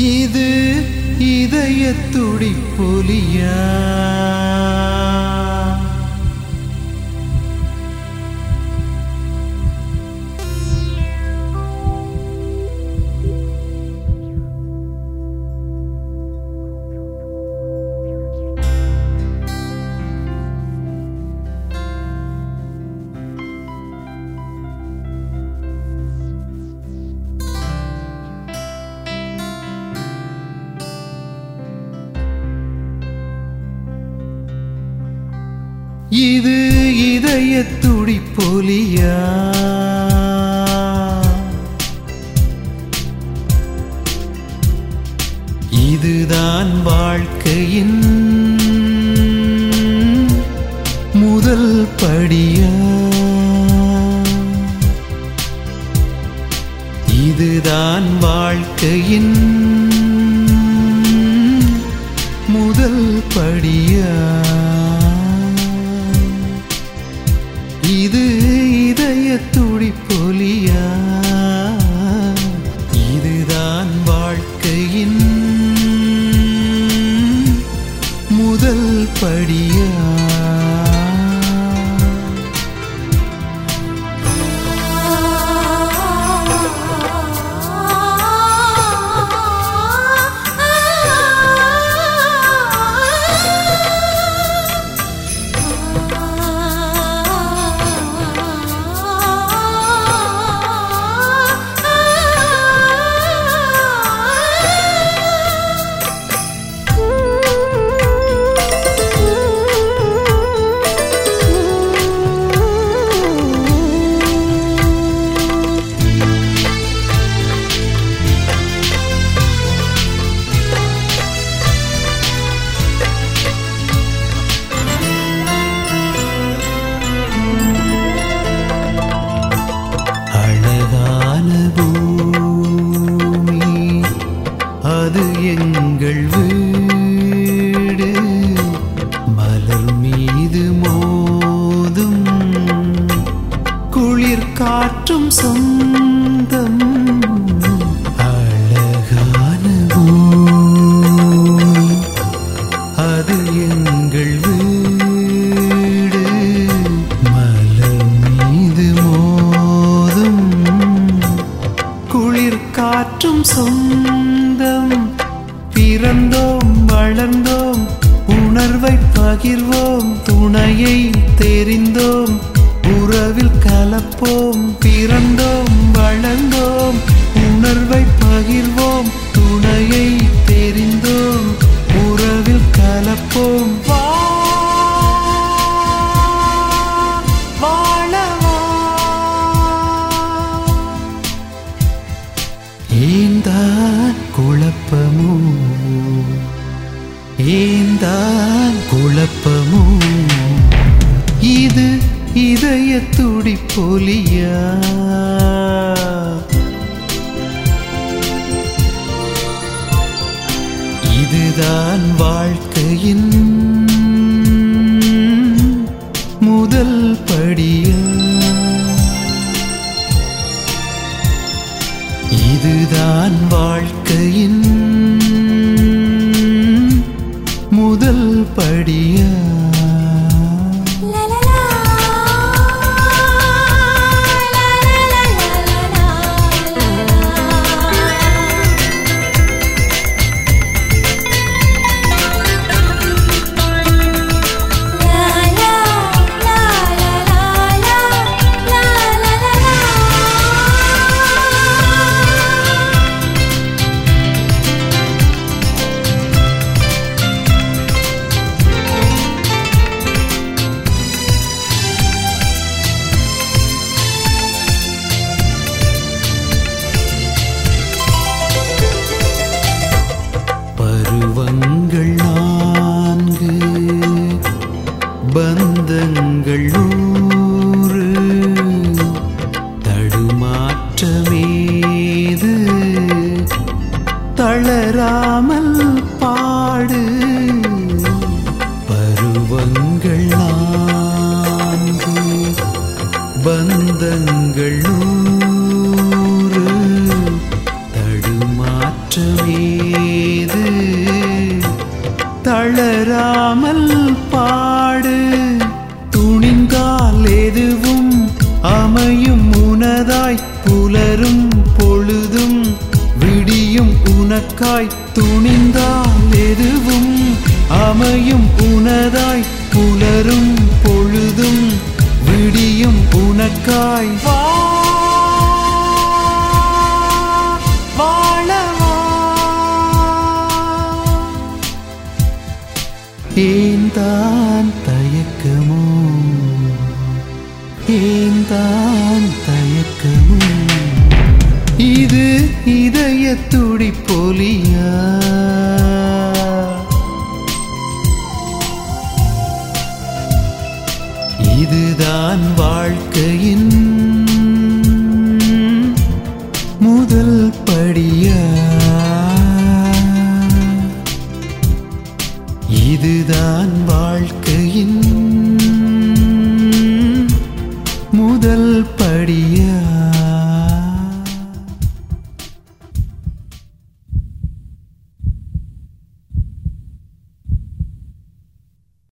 இது இதய துடிப்பொலியா இது இதய துடிப்பொலியா இதுதான் வாழ்க்கையின் முதல் படியா இதுதான் வாழ்க்கையின் முதல் படியா இது இதய துடிப்பொலியா இதுதான் வாழ்க்கையின் முதல் படியா அழகான பூமி அது எங்கள் வீடு மலர் மீது மோதும் குளிர் காற்றும் சொந்தம் அழகான பூமி அது எங்கள் வீடு மலர் மீது மோதும் குளிர் காற்றும் சொந்தம் பிறந்தோம் வளர்ந்தோம் உணர்வை பகிர்வோம் துணையை தெரிந்தோம் உறவில் கலப்போம் பிறந்தோம் வளர்ந்தோம் உணர்வை பகிர்வோம் துணையை தெரிந்தோம் உறவில் கலப்போம் வா வாழவா ஏந்தான் குழப்பமோ ஏந்தான் குழப்பமோ இது இதய துடிப்பொலியா இதுதான் வாழ்க்கையின் முதல் படியா இதுதான் வாழ்க்கையின் முதல் படியா பருவங்கள் நான்கு பந்தங்கள் நூறு தடுமாற்றமேது தளராமல் பாடு பருவங்கள் நான்கு பந்தங்கள் நூறு தடுமாற்றமேது துணையாய் துணிந்தால் எதுவும் அமையும் உனதாய் புலரும் பொழுதும் விடியும் உனக்காய் வா வாழவா ஏன் தான் தயக்கமோ ஏன் தான் தயக்கமோ இது இதய துடிப்பொலியா இதுதான் வாழ்க்கையின் முதல் படியா